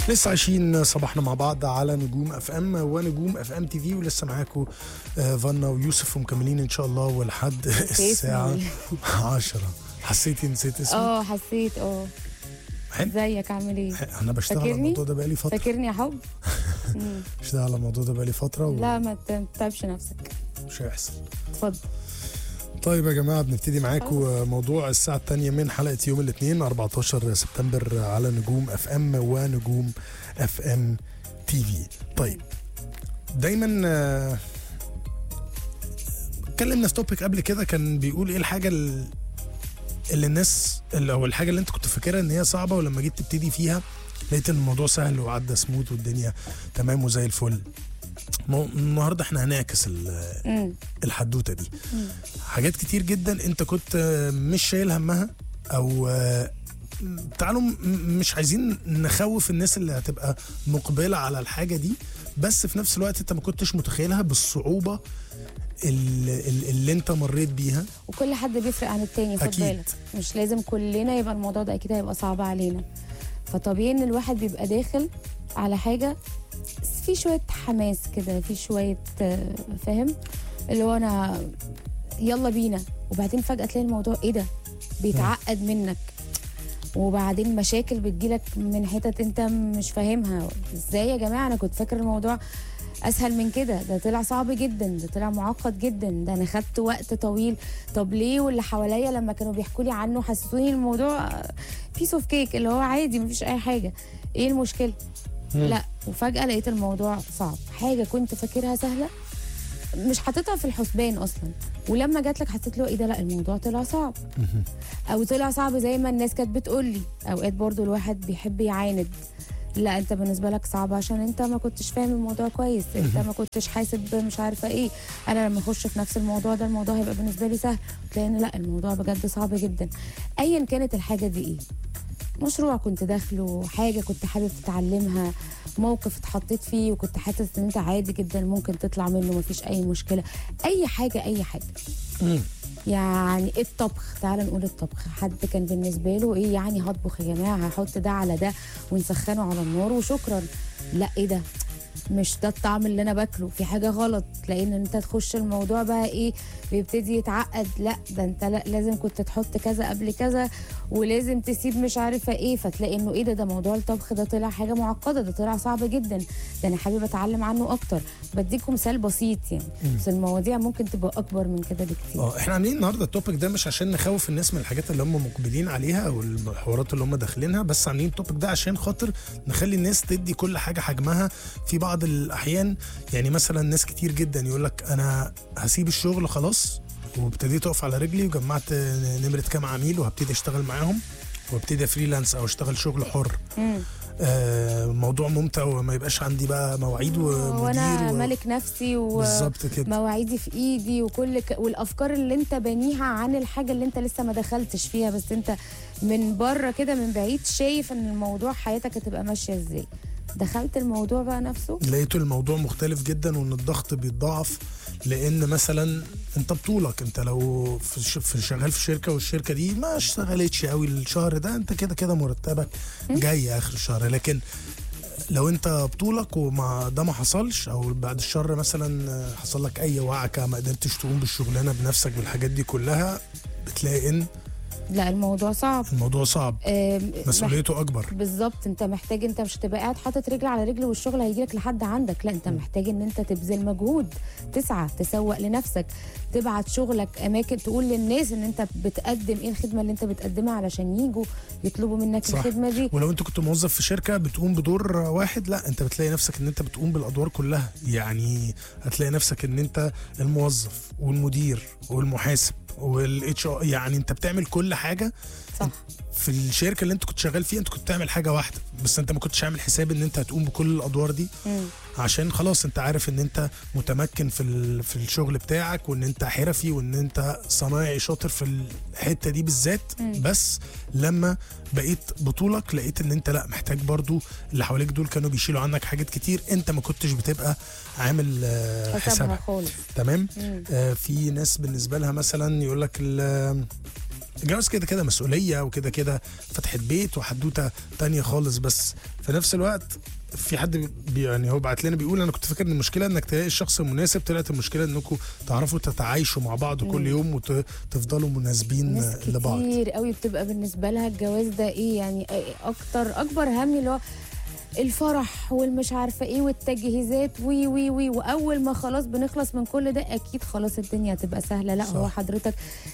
لسه عايشين صباحنا مع بعض على نجوم اف ام ونجوم اف ام تي في ولسه معاكم آه، فانا ويوسف ومكملين ان شاء الله ولحد الساعه 10 حسيتي نسيت اسمي اه حسيت اه حلو. ازيك عامل ايه انا بشتغل على فاكرني؟ الموضوع ده بقالي فتره فاكرني يا حب مم. بشتغل على الموضوع ده بقالي فتره لا ما ت- ما تتعبش نفسك ومش هيحصل اتفضل طيب يا جماعه بنبتدي معاكم موضوع الساعه الثانيه من حلقه يوم الاثنين 14 سبتمبر على نجوم اف ام ونجوم اف ام تي في طيب دايما آه، اتكلمنا في توبيك قبل كده كان بيقول ايه الحاجه ال- اللي الناس اللي او الحاجه اللي انت كنت فاكرها ان هي صعبه ولما جيت تبتدي فيها لقيت ان الموضوع سهل وعدى سموث والدنيا تمام وزي الفل مو- النهارده احنا هنعكس ال- مم. الحدوته دي حاجات كتير جدا انت كنت آه، مش شايل همها او آه، تعالوا م- مش عايزين نخوف الناس اللي هتبقى مقبله على الحاجه دي بس في نفس الوقت انت ما كنتش متخيلها بالصعوبه اللي, اللي انت مريت بيها وكل حد بيفرق عن التاني خد أكيد. بالك مش لازم كلنا يبقى الموضوع ده اكيد هيبقى صعب علينا فطبيعي ان الواحد بيبقى داخل على حاجه في شويه حماس كده في شويه آه، فاهم اللي هو انا يلا بينا وبعدين فجاه تلاقي الموضوع ايه ده بيتعقد منك وبعدين مشاكل بتجيلك من حتت انت مش فاهمها ازاي يا جماعه انا كنت فاكر الموضوع اسهل من كده ده طلع صعب جدا ده طلع معقد جدا ده انا خدت وقت طويل طب ليه واللي حواليا لما كانوا بيحكوا لي عنه حسسوني الموضوع بيس اوف كيك اللي هو عادي مفيش اي حاجه ايه المشكله لا وفجاه لقيت الموضوع صعب حاجه كنت فاكرها سهله مش حاططها في الحسبان اصلا ولما جات لك حسيت له ايه ده لا الموضوع طلع صعب او طلع صعب زي ما الناس كانت بتقول لي اوقات برضو الواحد بيحب يعاند لا انت بالنسبه لك صعب عشان انت ما كنتش فاهم الموضوع كويس انت ما كنتش حاسب مش عارفه ايه انا لما اخش في نفس الموضوع ده الموضوع هيبقى بالنسبه لي سهل تلاقي ان لا الموضوع بجد صعب جدا ايا كانت الحاجه دي ايه مشروع كنت داخله حاجه كنت حابب تتعلمها موقف اتحطيت فيه وكنت حاسس ان انت عادي جدا ممكن تطلع منه مفيش اي مشكله اي حاجه اي حاجه مم. يعني إيه الطبخ تعال نقول الطبخ حد كان بالنسبه له ايه يعني هطبخ يا جماعه هحط ده على ده ونسخنه على النار وشكرا لا ايه ده مش ده الطعم اللي انا باكله في حاجه غلط لان انت تخش الموضوع بقى ايه بيبتدي يتعقد لا ده انت لا لازم كنت تحط كذا قبل كذا ولازم تسيب مش عارفه ايه فتلاقي انه ايه ده ده موضوع الطبخ ده طلع حاجه معقده ده طلع صعب جدا ده انا حابب اتعلم عنه اكتر بديكم مثال بسيط يعني بس المواضيع ممكن تبقى اكبر من كده بكتير اه احنا عاملين النهارده التوبيك ده مش عشان نخوف الناس من الحاجات اللي هم مقبلين عليها او الحوارات اللي هم داخلينها بس عاملين التوبيك ده عشان خاطر نخلي الناس تدي كل حاجه حجمها في بعض الاحيان يعني مثلا ناس كتير جدا يقول لك انا هسيب الشغل خلاص وابتديت اقف على رجلي وجمعت نمره كام عميل وهبتدي اشتغل معاهم وابتدي فريلانس او اشتغل شغل حر مم. آه موضوع ممتع وما يبقاش عندي بقى مواعيد ومدير وانا و... ملك نفسي بالظبط كده ومواعيدي في ايدي وكل ك... والافكار اللي انت بانيها عن الحاجه اللي انت لسه ما دخلتش فيها بس انت من بره كده من بعيد شايف ان الموضوع حياتك هتبقى ماشيه ازاي دخلت الموضوع بقى نفسه لقيت الموضوع مختلف جدا وان الضغط بيتضاعف لان مثلا انت بطولك انت لو في, ش... في شغال في شركه والشركه دي ما اشتغلتش قوي الشهر ده انت كده كده مرتبك جاي اخر الشهر لكن لو انت بطولك وما ده ما حصلش او بعد الشر مثلا حصل لك اي وعكه ما قدرتش تقوم بالشغلانه بنفسك بالحاجات دي كلها بتلاقي ان لا الموضوع صعب الموضوع صعب آم، مسؤوليته اكبر بالظبط انت محتاج انت مش هتبقى قاعد حاطط رجل على رجل والشغل هيجيلك لحد عندك لا انت محتاج ان انت تبذل مجهود تسعى تسوق لنفسك تبعت شغلك اماكن تقول للناس ان انت بتقدم ايه الخدمه اللي انت بتقدمها علشان يجوا يطلبوا منك صح. الخدمه دي ولو انت كنت موظف في شركه بتقوم بدور واحد لا انت بتلاقي نفسك ان انت بتقوم بالادوار كلها يعني هتلاقي نفسك ان انت الموظف والمدير والمحاسب والاتش يعني انت بتعمل كل حاجه صح في الشركه اللي انت كنت شغال فيها انت كنت بتعمل حاجه واحده بس انت ما كنتش عامل حساب ان انت هتقوم بكل الادوار دي مم. عشان خلاص انت عارف ان انت متمكن في ال- في الشغل بتاعك وان انت حرفي وان انت صنايعي شاطر في الحته دي بالذات بس لما بقيت بطولك لقيت ان انت لا محتاج برضو اللي حواليك دول كانوا بيشيلوا عنك حاجات كتير انت ما كنتش بتبقى عامل آه، حسابها حسابها خالص تمام مم. آه في ناس بالنسبه لها مثلا يقول لك ال- الجواز كده كده مسؤوليه وكده كده فتحه بيت وحدوته تانية خالص بس في نفس الوقت في حد بي يعني هو بعت لنا بيقول انا كنت فاكر ان المشكله انك تلاقي الشخص المناسب طلعت المشكله انكم تعرفوا تتعايشوا مع بعض كل يوم وتفضلوا مناسبين ناس لبعض كتير قوي بتبقى بالنسبه لها الجواز ده ايه يعني اكتر اكبر هم اللي هو الفرح والمش عارفه ايه والتجهيزات وي وي وي واول ما خلاص بنخلص من كل ده اكيد خلاص الدنيا هتبقى سهله لا صح. هو حضرتك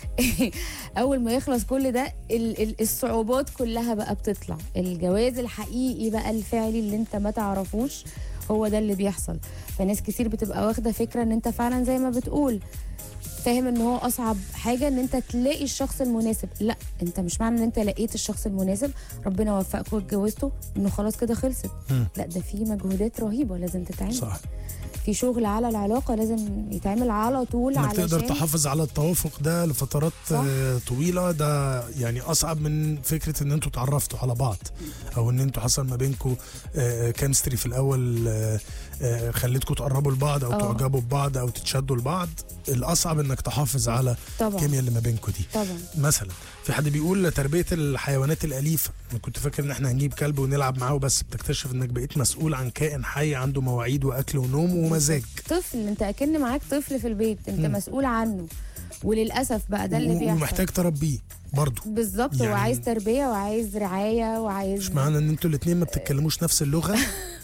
اول ما يخلص كل ده ال- ال- الصعوبات كلها بقى بتطلع الجواز الحقيقي بقى الفعلي اللي انت ما تعرفوش هو ده اللي بيحصل فناس كتير بتبقى واخده فكره ان انت فعلا زي ما بتقول فاهم ان هو اصعب حاجه ان انت تلاقي الشخص المناسب لا انت مش معنى ان انت لقيت الشخص المناسب ربنا وفقك واتجوزته انه خلاص كده خلصت مم. لا ده في مجهودات رهيبه لازم تتعمل صح في شغل على العلاقه لازم يتعمل على طول انك علشان تقدر تحافظ على التوافق ده لفترات صح. آه، طويله ده يعني اصعب من فكره ان انتوا اتعرفتوا على بعض او ان انتوا حصل ما بينكم كيمستري في الاول آه، آه، خليتكم تقربوا لبعض او اه. تعجبوا ببعض او تتشدوا لبعض الاصعب انك تحافظ على طبعا الكيمياء اللي ما بينكم دي طبعا مثلا في حد بيقول تربيه الحيوانات الاليفه انا كنت فاكر ان احنا هنجيب كلب ونلعب معاه بس بتكتشف انك بقيت مسؤول عن كائن حي عنده مواعيد واكل ونوم ومزاج طفل انت اكن معاك طفل في البيت انت مم. مسؤول عنه وللاسف بقى ده اللي و- بيحصل ومحتاج تربيه برضه بالظبط هو يعني- عايز تربيه وعايز رعايه وعايز مش معنى ان انتوا الاتنين ما بتتكلموش نفس اللغه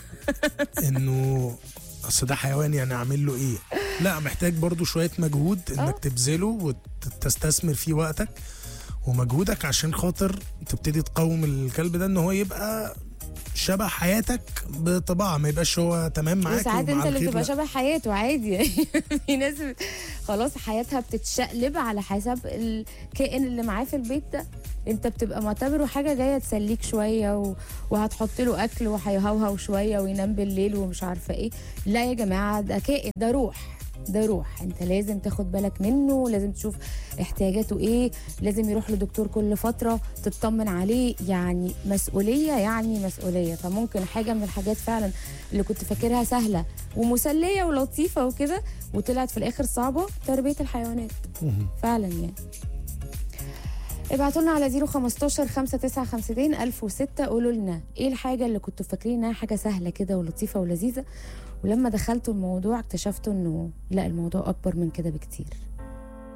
انه اصل ده حيوان يعني اعمل له ايه لا محتاج برضو شويه مجهود انك آه. تبذله وتستثمر فيه وقتك ومجهودك عشان خاطر تبتدي تقوم الكلب ده ان هو يبقى شبه حياتك بطباعه ما يبقاش هو تمام معاك وساعات ومع انت اللي الخير تبقى لا. شبه حياته عادي يعني في ناس بت- خلاص حياتها بتتشقلب على حسب الكائن اللي معاه في البيت ده انت بتبقى معتبره حاجه جايه تسليك شويه و... وهتحط له اكل وهيهوهو شويه وينام بالليل ومش عارفه ايه لا يا جماعه ده كائن ده روح ده روح انت لازم تاخد بالك منه لازم تشوف احتياجاته ايه لازم يروح لدكتور كل فتره تطمن عليه يعني مسؤوليه يعني مسؤوليه فممكن حاجه من الحاجات فعلا اللي كنت فاكرها سهله ومسليه ولطيفه وكده وطلعت في الاخر صعبه تربيه الحيوانات مهم. فعلا يعني ابعتوا لنا على 015 5952 1006 قولوا لنا ايه الحاجه اللي كنتوا فاكرين انها حاجه سهله كده ولطيفه ولذيذه ولما دخلتوا الموضوع اكتشفتوا انه لا الموضوع اكبر من كده بكتير